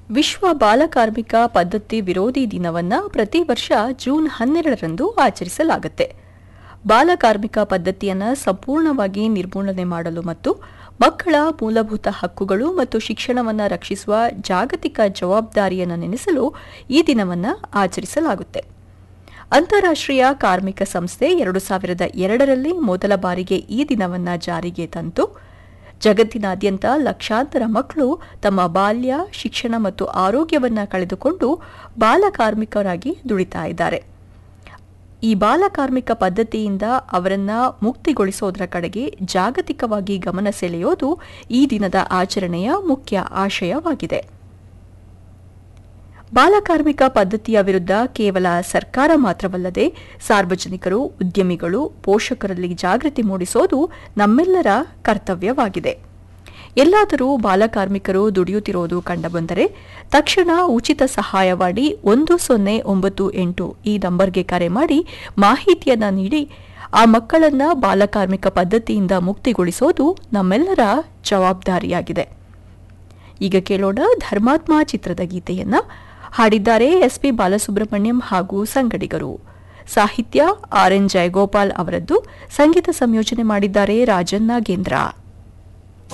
ವಿಶ್ವ ಬಾಲಕಾರ್ಮಿಕ ಪದ್ಧತಿ ವಿರೋಧಿ ದಿನವನ್ನು ಪ್ರತಿ ವರ್ಷ ಜೂನ್ ಹನ್ನೆರಡರಂದು ಆಚರಿಸಲಾಗುತ್ತೆ ಬಾಲಕಾರ್ಮಿಕ ಪದ್ಧತಿಯನ್ನು ಸಂಪೂರ್ಣವಾಗಿ ನಿರ್ಮೂಲನೆ ಮಾಡಲು ಮತ್ತು ಮಕ್ಕಳ ಮೂಲಭೂತ ಹಕ್ಕುಗಳು ಮತ್ತು ಶಿಕ್ಷಣವನ್ನು ರಕ್ಷಿಸುವ ಜಾಗತಿಕ ಜವಾಬ್ದಾರಿಯನ್ನು ನೆನೆಸಲು ಈ ದಿನವನ್ನು ಆಚರಿಸಲಾಗುತ್ತೆ ಅಂತಾರಾಷ್ಟ್ರೀಯ ಕಾರ್ಮಿಕ ಸಂಸ್ಥೆ ಎರಡು ಸಾವಿರದ ಎರಡರಲ್ಲಿ ಮೊದಲ ಬಾರಿಗೆ ಈ ದಿನವನ್ನು ಜಾರಿಗೆ ತಂತು ಜಗತ್ತಿನಾದ್ಯಂತ ಲಕ್ಷಾಂತರ ಮಕ್ಕಳು ತಮ್ಮ ಬಾಲ್ಯ ಶಿಕ್ಷಣ ಮತ್ತು ಆರೋಗ್ಯವನ್ನು ಕಳೆದುಕೊಂಡು ಬಾಲಕಾರ್ಮಿಕರಾಗಿ ದುಡಿತಾ ಇದ್ದಾರೆ ಈ ಬಾಲಕಾರ್ಮಿಕ ಪದ್ಧತಿಯಿಂದ ಅವರನ್ನ ಮುಕ್ತಿಗೊಳಿಸೋದರ ಕಡೆಗೆ ಜಾಗತಿಕವಾಗಿ ಗಮನ ಸೆಳೆಯೋದು ಈ ದಿನದ ಆಚರಣೆಯ ಮುಖ್ಯ ಆಶಯವಾಗಿದೆ ಬಾಲಕಾರ್ಮಿಕ ಪದ್ಧತಿಯ ವಿರುದ್ಧ ಕೇವಲ ಸರ್ಕಾರ ಮಾತ್ರವಲ್ಲದೆ ಸಾರ್ವಜನಿಕರು ಉದ್ಯಮಿಗಳು ಪೋಷಕರಲ್ಲಿ ಜಾಗೃತಿ ಮೂಡಿಸೋದು ನಮ್ಮೆಲ್ಲರ ಕರ್ತವ್ಯವಾಗಿದೆ ಎಲ್ಲಾದರೂ ಬಾಲಕಾರ್ಮಿಕರು ದುಡಿಯುತ್ತಿರುವುದು ಕಂಡುಬಂದರೆ ತಕ್ಷಣ ಉಚಿತ ಸಹಾಯವಾಣಿ ಒಂದು ಸೊನ್ನೆ ಒಂಬತ್ತು ಎಂಟು ಈ ನಂಬರ್ಗೆ ಕರೆ ಮಾಡಿ ಮಾಹಿತಿಯನ್ನ ನೀಡಿ ಆ ಮಕ್ಕಳನ್ನ ಬಾಲಕಾರ್ಮಿಕ ಪದ್ಧತಿಯಿಂದ ಮುಕ್ತಿಗೊಳಿಸೋದು ನಮ್ಮೆಲ್ಲರ ಜವಾಬ್ದಾರಿಯಾಗಿದೆ ಈಗ ಕೇಳೋಣ ಧರ್ಮಾತ್ಮ ಚಿತ್ರದ ಗೀತೆಯನ್ನ ಹಾಡಿದ್ದಾರೆ ಎಸ್ಪಿ ಬಾಲಸುಬ್ರಹ್ಮಣ್ಯಂ ಹಾಗೂ ಸಂಗಡಿಗರು ಸಾಹಿತ್ಯ ಆರ್ ಎನ್ ಜಯಗೋಪಾಲ್ ಅವರದ್ದು ಸಂಗೀತ ಸಂಯೋಜನೆ ಮಾಡಿದ್ದಾರೆ ರಾಜನ್ ನಾಗೇಂದ್ರ